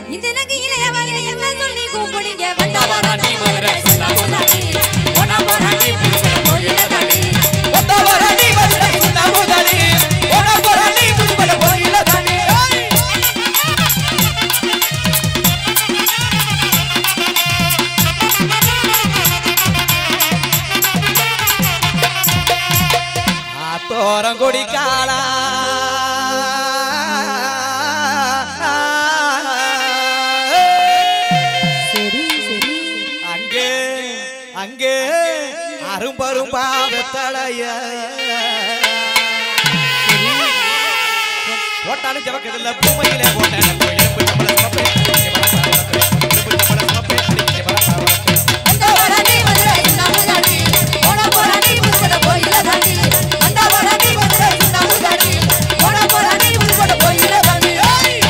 இந்த இலங்கையில எவரை என்ன சொல்லி கூப்பிடுங்க வந்த வராண்டி மதுரை சுண்ணாம்புதாடி போனா போராண்டி புதுக்கட கோயில தாண்டி ஒத்தவரணி மதுரை சுண்ணாம்புதாடி ஒனபரணி புதுமலை கோயில தாண்டி ஆத்தோரங்கொடி காலா சரி சரி அங்கே அங்கே அரும்பரும்பா வெத்தலைய போட்டாலும் ஜவக்கதில்ல பூமையில போட்டேன் எலும்பு சம்பள சுமப்பே அடிக்க வரப்பா வரப்பே. எலும்பு சம்பள சுமப்பே அடிக்க வரப்பா வரப்பே. வந்த வராண்டி மதுரை சுண்ணாம்புதாடி போன போராண்டி புதுக்கட கோயில தாண்டி வந்த வராண்டி மதுரை சுண்ணாம்புதாடி போன போராண்டி புதுக்கட கோயில தாண்டி ஏய்!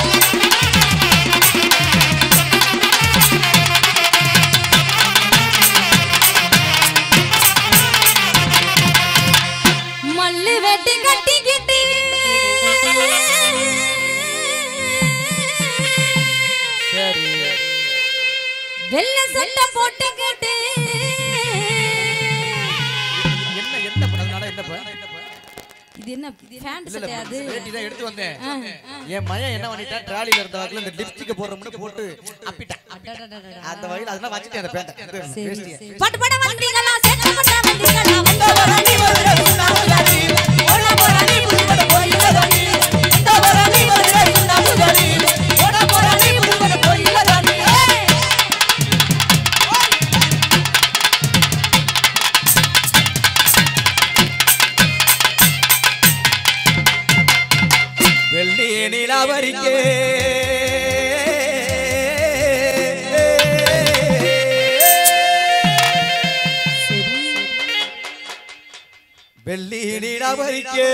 மல்லு வெட்டி கட்டிக்கிட்டு சரி வெள்ளை சட்டை போட்டுக்கிட்டு என்ன என்ன பண்ணதுனால என்ன பண்ண இது என்ன ஃபேண்ட் இல்ல சட்டை அது இல்ல வேட்டி தான் எடுத்து வந்தேன் ஆ, என் மயன் என்ன பண்ணிட்டான் ட்ராலில இருந்த வாக்குல இந்த லிப்ஸ்டிக் போடுறோம்னு போட்டு அப்பிட்டான் அடடடடடட. அந்த வகையில் அதெல்லாம் வச்சுட்டேன் அந்த பேண்ட சரி, வேஷ்டியை சரி. பட்டு பட வந்தீங்களா சேட்டு பட்ட வந்தீங்களா வந்த வராண்டி மதுரை சுண்ணாம்புதாடி போன போராண்டி புதுக்கட கோயில தாண்டி வந்த வராண்டி மதுரை சுண்ணாம்புதாடி போன போராண்டி புதுக்கட கோயில தாண்டி ஏய்! வெள்ளி நிலாவரிக்கே வெள்ளி நிலாவரிக்கே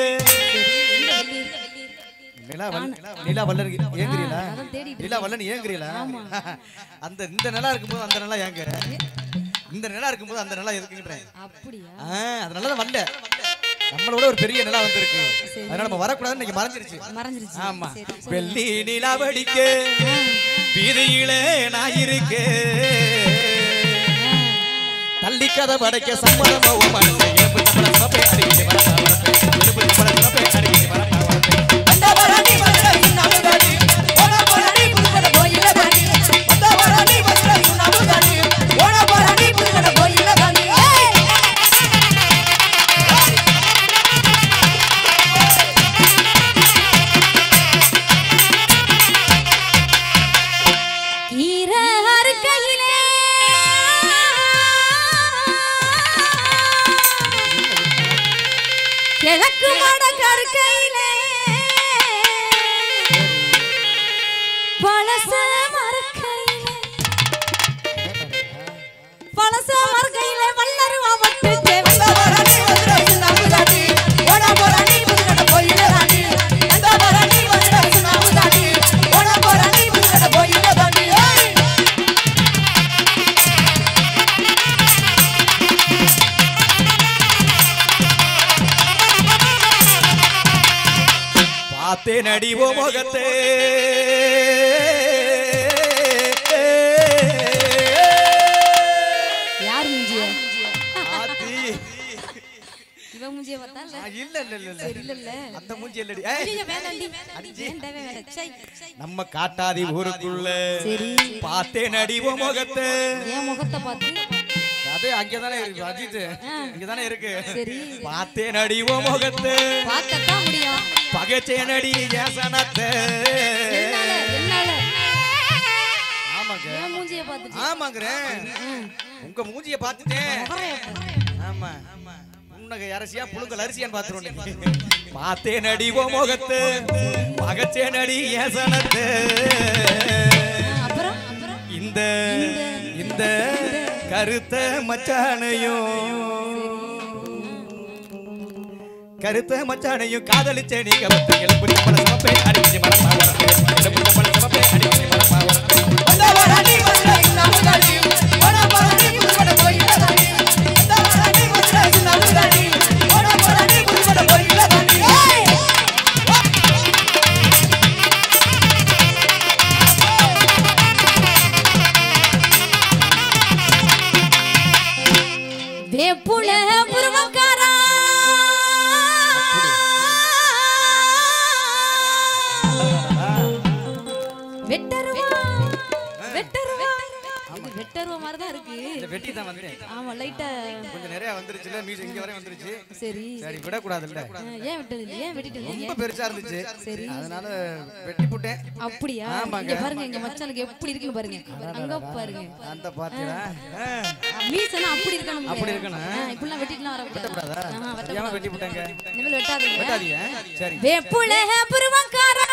நிலா வல் நிலா வல்லன் ஏங்குறீங்களா அதான் தேடிட்டு நிலா வல்லன் ஏங்குறீங்களா அந்த இந்த நிலா இருக்கும்போது அந்த நிலா ஏங்க இந்த நிலா இருக்கும்போது அந்த நிலா எதுக்குன்றேன் அப்படியா ஆ, அதனால தான் வந்தேன் நம்மளோட ஒரு பெரிய நிலா வந்திருக்கு அதனால நம்ம வரக்கூடாதுன்னு இன்னைக்கு மறைஞ்சிருச்சு மறைஞ்சிருச்சு ஆமா சரி, சரி. வெள்ளி நிலாவடிக்க வீதியிலே நான் இருக்க தள்ளி கதை படைக்க சம்மதமா உன் மனசு எலும்பு சம்பள சுமப்பே அடிக்கிட்டு வரப்பா வரப்பே எலும்பு சம்பள சுமப்பே அடிக்கிட்டு வரப்பா வரப்பே வந்த வராண்டி மதுரை சுண்ணாம்புதாடி போன போராண்டி புதுக்கட கோயில தாண்டி வந்த வராண்டி மதுரை சுண்ணாம்புதாடி போன போராண்டி புதுக்கட கோயில தாண்டி ஏய்! கீரை அறுக்கையிலே கிழக்கு மட கருக்கையிலே பழச மறுக்கையிலே பழச மறுக்கையிலே வல்லருவா மட்டு வந்த வராண்டி மதுரை சுண்ணாம்புதாடி ஓட போராண்டி புதுக்கட கோயில தாண்டி வந்த வராண்டி மதுரை சுண்ணாம்புதாடி ஓட போராண்டி புதுக்கட கோயில தாண்டி ஏய்! பார்த்தேன் அடிவோ முகத்தே யார் மூஞ்சிய ஆத்தி இவ மூஞ்சிய பார்த்தா இல்ல ஆ, இல்ல இல்ல இல்ல சரி இல்ல இல்ல அந்த மூஞ்சி இல்லடி ஏய், ஐயோ வேண்டாண்டி வேண்டவே வேண்டாம் சை நம்ம காட்டாதி ஊருக்குள்ள சரி பார்த்தேன் அடிவோ முகத்தே என் முகத்தை பார்த்து அது அங்கதானே இருக்கு அஜித் இங்கதானே இருக்கு சரி பார்த்தேன் அடிவோ முகத்தே பார்க்கத்தான் முடியும் பகைச்சேன் அடி ஏசனத்தே என்னால என்னால ஆமாங்க என் மூஞ்சிய பார்த்துட்டு ஆமாங்கிறேன் உங்க மூஞ்சிய பார்த்துட்டேன் முகரைய பாரு. ஆமா உன்னக அரசியா புழுங்கல் அரிசியான்னு பாத்துருவோம் பார்த்தேன் அடி ஓ முகத்து பகச்சேன் அடி ஏசனத்து ஆ, அப்புறம் அப்புறம் இந்த இந்த கருத்த மச்சானையும் கருத்த மச்சானையும் காதலிச்ச நீங்க வந்து எலும்பு சம்பள சமப்பே அடிச்சு மரப்பா வரப்பே எலும்பு சம்பள சமப்பே அடிச்சு மரப்பா வரப்பே வந்த வராண்டி மதுரை சுண்ணாம்புதாடி ஓட போராண்டி புதுக்கட கோயில தாண்டி வந்த வராண்டி மதுரை சுண்ணாம்புதாடி ஓட போராண்டி புதுக்கட கோயில தாண்டி ஏய்! ஆ வெட்டருவா இது வெட்டருவா மாதிரி தான் இருக்கு இந்த வெட்டி தான் வந்தேன் ஆமா லைட்டா கொஞ்சம் நிறைய வந்துருச்சுல மியூசிக் இங்க வரை வந்துருச்சு சரி சரி விடக்கூடாதுல்ல ஆ, ஏன் விட்டது இல்லை ஏன் விட்டுட்டு ரொம்ப இல்லைங்க பெருசா இருந்துச்சு சரி. அதனால வெட்டி போட்டேன் அப்படியா ஆமாங்க. இங்க பாருங்க இங்க மச்சானுக்கு எப்படி இருக்குன்னு பாருங்க அங்க பாருங்க அந்த பாத்தியா மீசனா அப்படி இருக்கணும் அப்படி இருக்கணும். இப்படிலாம் வெட்டிட்டுலாம் வரக்கூடாது ஆஹா, ஏன் வெட்டக்கூடாது வெட்டி போட்டாங்க இனிமேல் வெட்டாதீங்க வெட்டாதீங்க சரி வேப்புல புருவங்கார